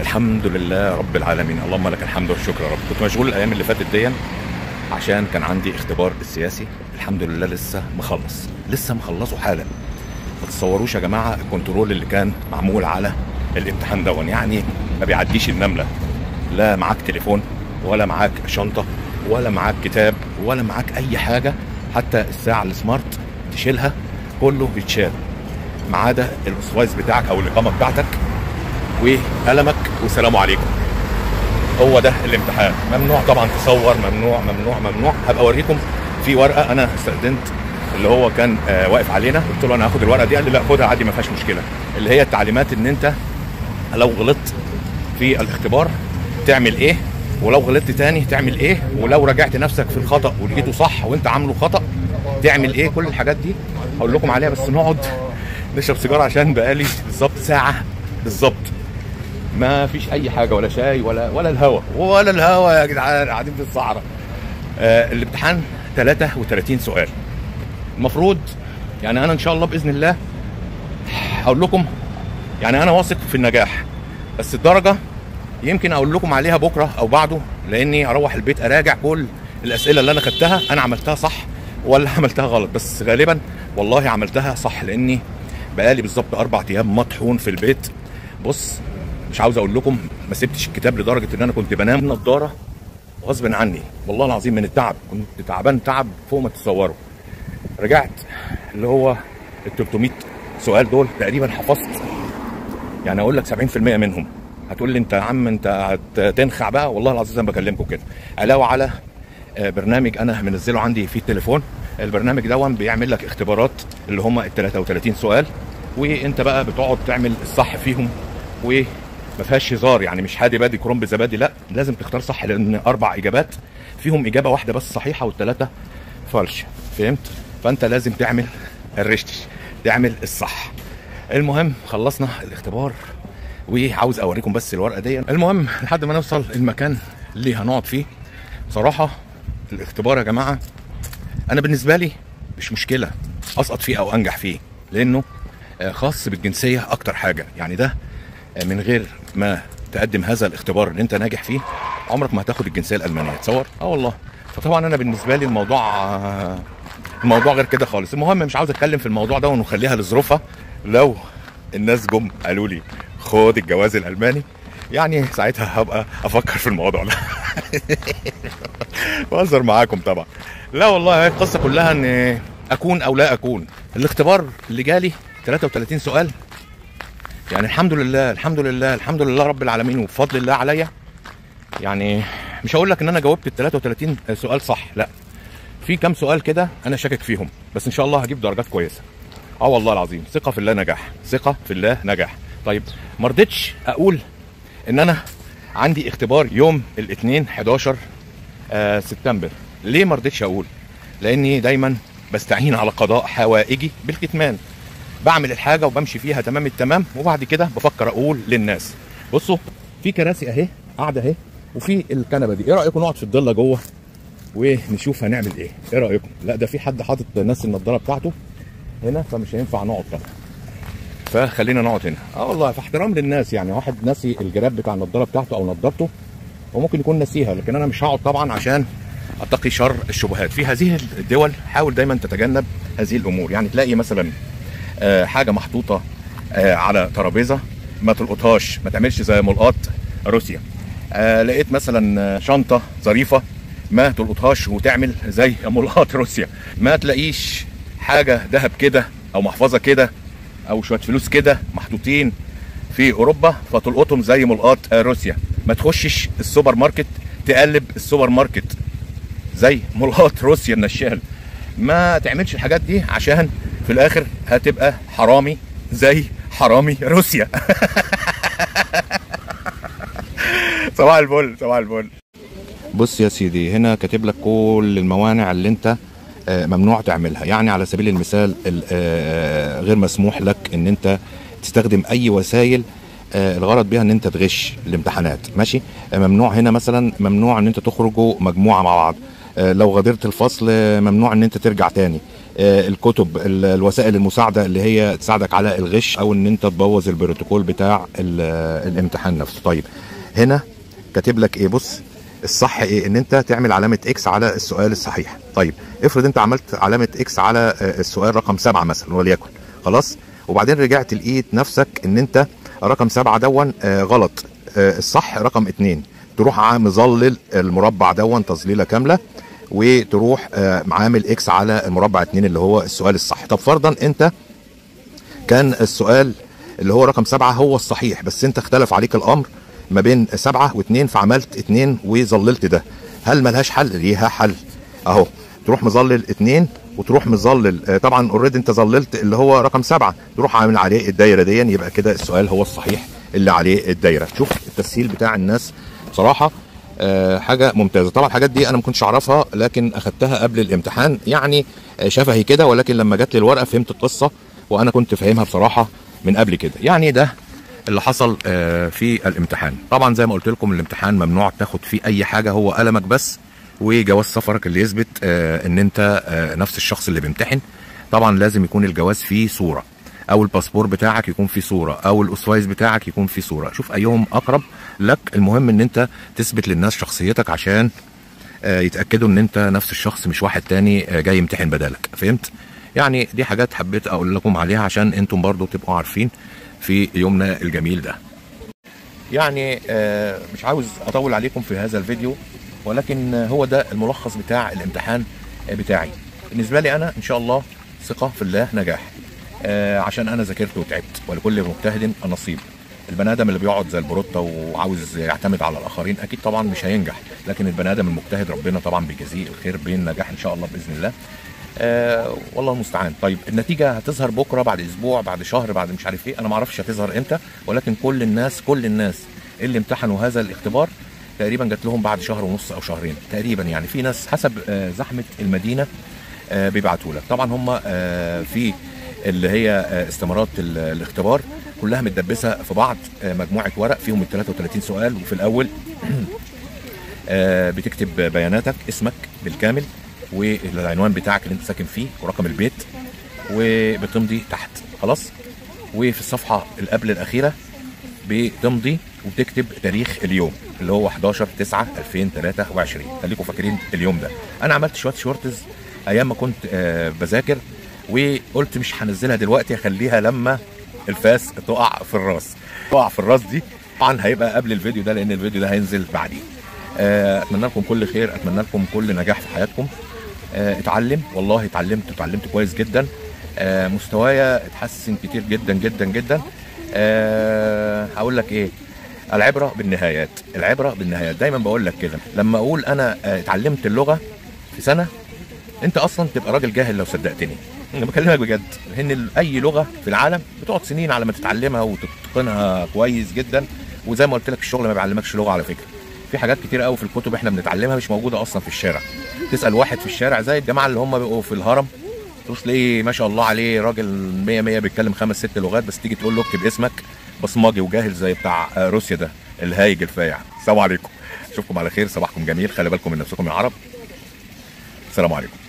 الحمد لله رب العالمين اللهم لك الحمد والشكر يا رب كنت مشغول الايام اللي فاتت دي عشان كان عندي اختبار السياسي الحمد لله لسه مخلص لسه مخلصه حالا ما تتصوروش يا جماعه الكنترول اللي كان معمول على الامتحان دون يعني ما بيعديش النمله لا معاك تليفون ولا معاك شنطه ولا معاك كتاب ولا معاك اي حاجه حتى الساعه السمارت تشيلها كله بيتشال ما عدا الاسوايز بتاعك او الاقامه بتاعتك وقلمك والسلام عليكم هو ده الامتحان ممنوع طبعا تصور ممنوع ممنوع ممنوع هبقى اوريكم في ورقه انا استخدمت اللي هو كان آه واقف علينا قلت له انا هاخد الورقه دي قال لي لا خدها عادي ما فيهاش مشكله اللي هي التعليمات ان انت لو غلطت في الاختبار تعمل ايه ولو غلطت تاني تعمل ايه ولو راجعت نفسك في الخطا ولقيته صح وانت عامله خطا تعمل ايه كل الحاجات دي هقول لكم عليها بس نقعد نشرب سيجاره عشان بقالي بالظبط ساعه بالظبط ما فيش اي حاجه ولا شاي ولا ولا الهوا ولا الهوا يا جدعان قاعدين في الصحراء آه الامتحان 33 سؤال المفروض يعني انا ان شاء الله باذن الله هقول لكم يعني انا واثق في النجاح بس الدرجه يمكن اقول لكم عليها بكره او بعده لاني اروح البيت اراجع كل الاسئله اللي انا خدتها انا عملتها صح ولا عملتها غلط بس غالبا والله عملتها صح لاني بقالي بالظبط اربع ايام مطحون في البيت بص مش عاوز اقول لكم ما سبتش الكتاب لدرجه ان انا كنت بنام نضاره غصب عني والله العظيم من التعب كنت تعبان تعب فوق ما تتصوروا رجعت اللي هو ال 300 سؤال دول تقريبا حفظت يعني اقول لك 70% منهم هتقول لي انت يا عم انت هتنخع بقى والله العظيم زي ما بكلمكم كده علاوه على برنامج انا منزله عندي في التليفون البرنامج دون بيعمل لك اختبارات اللي هم ال 33 سؤال وانت بقى بتقعد تعمل الصح فيهم وما فيهاش هزار يعني مش هادي بادي كرنب زبادي لا لازم تختار صح لان اربع اجابات فيهم اجابه واحده بس صحيحه والثلاثه فالش فهمت فانت لازم تعمل الرشتش تعمل الصح المهم خلصنا الاختبار وعاوز اوريكم بس الورقه دي المهم لحد ما نوصل المكان اللي هنقعد فيه بصراحه الاختبار يا جماعه انا بالنسبه لي مش مشكله اسقط فيه او انجح فيه لانه خاص بالجنسيه اكتر حاجه يعني ده من غير ما تقدم هذا الاختبار اللي انت ناجح فيه عمرك ما هتاخد الجنسيه الالمانيه تصور اه والله فطبعا انا بالنسبه لي الموضوع الموضوع غير كده خالص المهم مش عاوز اتكلم في الموضوع ده ونخليها لظروفها لو الناس جم قالوا لي خد الجواز الالماني يعني ساعتها هبقى افكر في الموضوع ده بهزر معاكم طبعا لا والله القصه كلها ان اكون او لا اكون الاختبار اللي جالي 33 سؤال يعني الحمد لله الحمد لله الحمد لله رب العالمين وبفضل الله عليا يعني مش هقول لك ان انا جاوبت ال 33 سؤال صح لا في كام سؤال كده انا شاكك فيهم بس ان شاء الله هجيب درجات كويسه اه والله العظيم ثقه في الله نجاح ثقه في الله نجاح طيب ما رضيتش اقول ان انا عندي اختبار يوم الاثنين 11 آه سبتمبر ليه ما رضيتش اقول لاني دايما بستعين على قضاء حوائجي بالكتمان بعمل الحاجه وبمشي فيها تمام التمام وبعد كده بفكر اقول للناس بصوا في كراسي اهي قاعده اهي وفي الكنبه دي ايه رايكم نقعد في الضله جوه ونشوف هنعمل ايه ايه رايكم لا ده في حد حاطط ناس النضاره بتاعته هنا فمش هينفع نقعد طبعا فخلينا نقعد هنا اه والله في احترام للناس يعني واحد ناسي الجراب بتاع النضاره بتاعته او نضارته وممكن يكون ناسيها لكن انا مش هقعد طبعا عشان اتقي شر الشبهات في هذه الدول حاول دايما تتجنب هذه الامور يعني تلاقي مثلا آه حاجه محطوطه آه على ترابيزه ما تلقطهاش ما تعملش زي ملقاط روسيا آه لقيت مثلا شنطه ظريفه ما تلقطهاش وتعمل زي ملقاط روسيا ما تلاقيش حاجه ذهب كده او محفظه كده او شويه فلوس كده محطوطين في اوروبا فتلقطهم زي ملقاط روسيا ما تخشش السوبر ماركت تقلب السوبر ماركت زي ملقاط روسيا النشال ما تعملش الحاجات دي عشان في الاخر هتبقى حرامي زي حرامي روسيا صباح الفل صباح الفل بص يا سيدي هنا كاتب لك كل الموانع اللي انت ممنوع تعملها يعني على سبيل المثال غير مسموح لك ان انت تستخدم اي وسائل الغرض بها ان انت تغش الامتحانات ماشي ممنوع هنا مثلا ممنوع ان انت تخرجوا مجموعه مع بعض لو غادرت الفصل ممنوع ان انت ترجع تاني آه، الكتب ال- الوسائل المساعده اللي هي تساعدك على الغش او ان انت تبوظ البروتوكول بتاع ال- الامتحان نفسه طيب هنا كاتب لك ايه بص الصح ايه ان انت تعمل علامه اكس على السؤال الصحيح طيب افرض انت عملت علامه اكس على آه، السؤال رقم سبعة مثلا وليكن خلاص وبعدين رجعت لقيت نفسك ان انت رقم سبعة دون آه، غلط آه، الصح رقم اتنين تروح عام مظلل المربع دون تظليله كامله وتروح آه، عامل اكس على المربع اتنين اللي هو السؤال الصح طب فرضا انت كان السؤال اللي هو رقم سبعة هو الصحيح بس انت اختلف عليك الامر ما بين سبعة واثنين فعملت اتنين وظللت ده هل ملهاش حل ليها حل اهو تروح مظلل اتنين وتروح مظلل آه، طبعا اوريدي انت ظللت اللي هو رقم سبعة تروح عامل عليه الدايره دي يبقى كده السؤال هو الصحيح اللي عليه الدايره شوف التسهيل بتاع الناس بصراحه آه، حاجه ممتازه طبعا الحاجات دي انا ما كنتش اعرفها لكن اخدتها قبل الامتحان يعني آه، شفهي كده ولكن لما جات لي الورقه فهمت القصه وانا كنت فاهمها بصراحه من قبل كده يعني ده اللي حصل آه، في الامتحان طبعا زي ما قلت لكم الامتحان ممنوع تاخد فيه اي حاجه هو قلمك بس وجواز سفرك اللي يثبت آه، ان انت آه، نفس الشخص اللي بيمتحن طبعا لازم يكون الجواز فيه صوره او الباسبور بتاعك يكون فيه صوره او الاوسوايز بتاعك يكون فيه صوره شوف ايهم اقرب لك المهم ان انت تثبت للناس شخصيتك عشان آه، يتاكدوا ان انت نفس الشخص مش واحد تاني آه، جاي يمتحن بدالك فهمت يعني دي حاجات حبيت اقول لكم عليها عشان انتم برضو تبقوا عارفين في يومنا الجميل ده يعني آه، مش عاوز اطول عليكم في هذا الفيديو ولكن آه، هو ده الملخص بتاع الامتحان آه، بتاعي بالنسبه لي انا ان شاء الله ثقه في الله نجاح آه، عشان انا ذاكرت وتعبت ولكل مجتهد نصيب البني ادم اللي بيقعد زي البروتة وعاوز يعتمد على الاخرين اكيد طبعا مش هينجح لكن البني ادم المجتهد ربنا طبعا بيجازيه الخير بالنجاح ان شاء الله باذن الله آه والله المستعان طيب النتيجه هتظهر بكره بعد اسبوع بعد شهر بعد مش عارف ايه انا ما اعرفش هتظهر امتى ولكن كل الناس كل الناس اللي امتحنوا هذا الاختبار تقريبا جات لهم بعد شهر ونص او شهرين تقريبا يعني في ناس حسب آه زحمه المدينه آه بيبعتوا لك طبعا هم آه في اللي هي آه استمارات ال- الاختبار كلها متدبسه في بعض آه مجموعه ورق فيهم ال 33 سؤال وفي الاول آه، بتكتب بياناتك اسمك بالكامل والعنوان بتاعك اللي انت ساكن فيه ورقم البيت وبتمضي تحت خلاص وفي الصفحه اللي قبل الاخيره بتمضي وبتكتب تاريخ اليوم اللي هو 11 9 2023 خليكم فاكرين اليوم ده انا عملت شويه شورتز ايام ما كنت آه، بذاكر وقلت مش هنزلها دلوقتي هخليها لما الفاس تقع في الراس تقع في الراس دي طبعا هيبقى قبل الفيديو ده لان الفيديو ده هينزل بعديه آه، اتمنى لكم كل خير اتمنى لكم كل نجاح في حياتكم آه، اتعلم والله اتعلمت اتعلمت كويس جدا آه، مستوايا اتحسن كتير جدا جدا جدا آه، هقول لك ايه العبره بالنهايات العبره بالنهايات دايما بقول لك كده لما اقول انا آه، اتعلمت اللغه في سنه انت اصلا تبقى راجل جاهل لو صدقتني انا بكلمك بجد ان ال- اي لغه في العالم بتقعد سنين على ما تتعلمها وتتقنها كويس جدا وزي ما قلت لك الشغل ما بيعلمكش لغه على فكره في حاجات كتير قوي في الكتب احنا بنتعلمها مش موجوده اصلا في الشارع تسال واحد في الشارع زي الجماعه اللي هم بيبقوا في الهرم تبص تلاقيه ما شاء الله عليه راجل 100 100 بيتكلم خمس ست لغات بس تيجي تقول له اكتب اسمك بصمجي وجاهل زي بتاع آه، روسيا ده الهايج الفايع السلام عليكم اشوفكم على خير صباحكم جميل خلي بالكم من نفسكم يا عرب السلام عليكم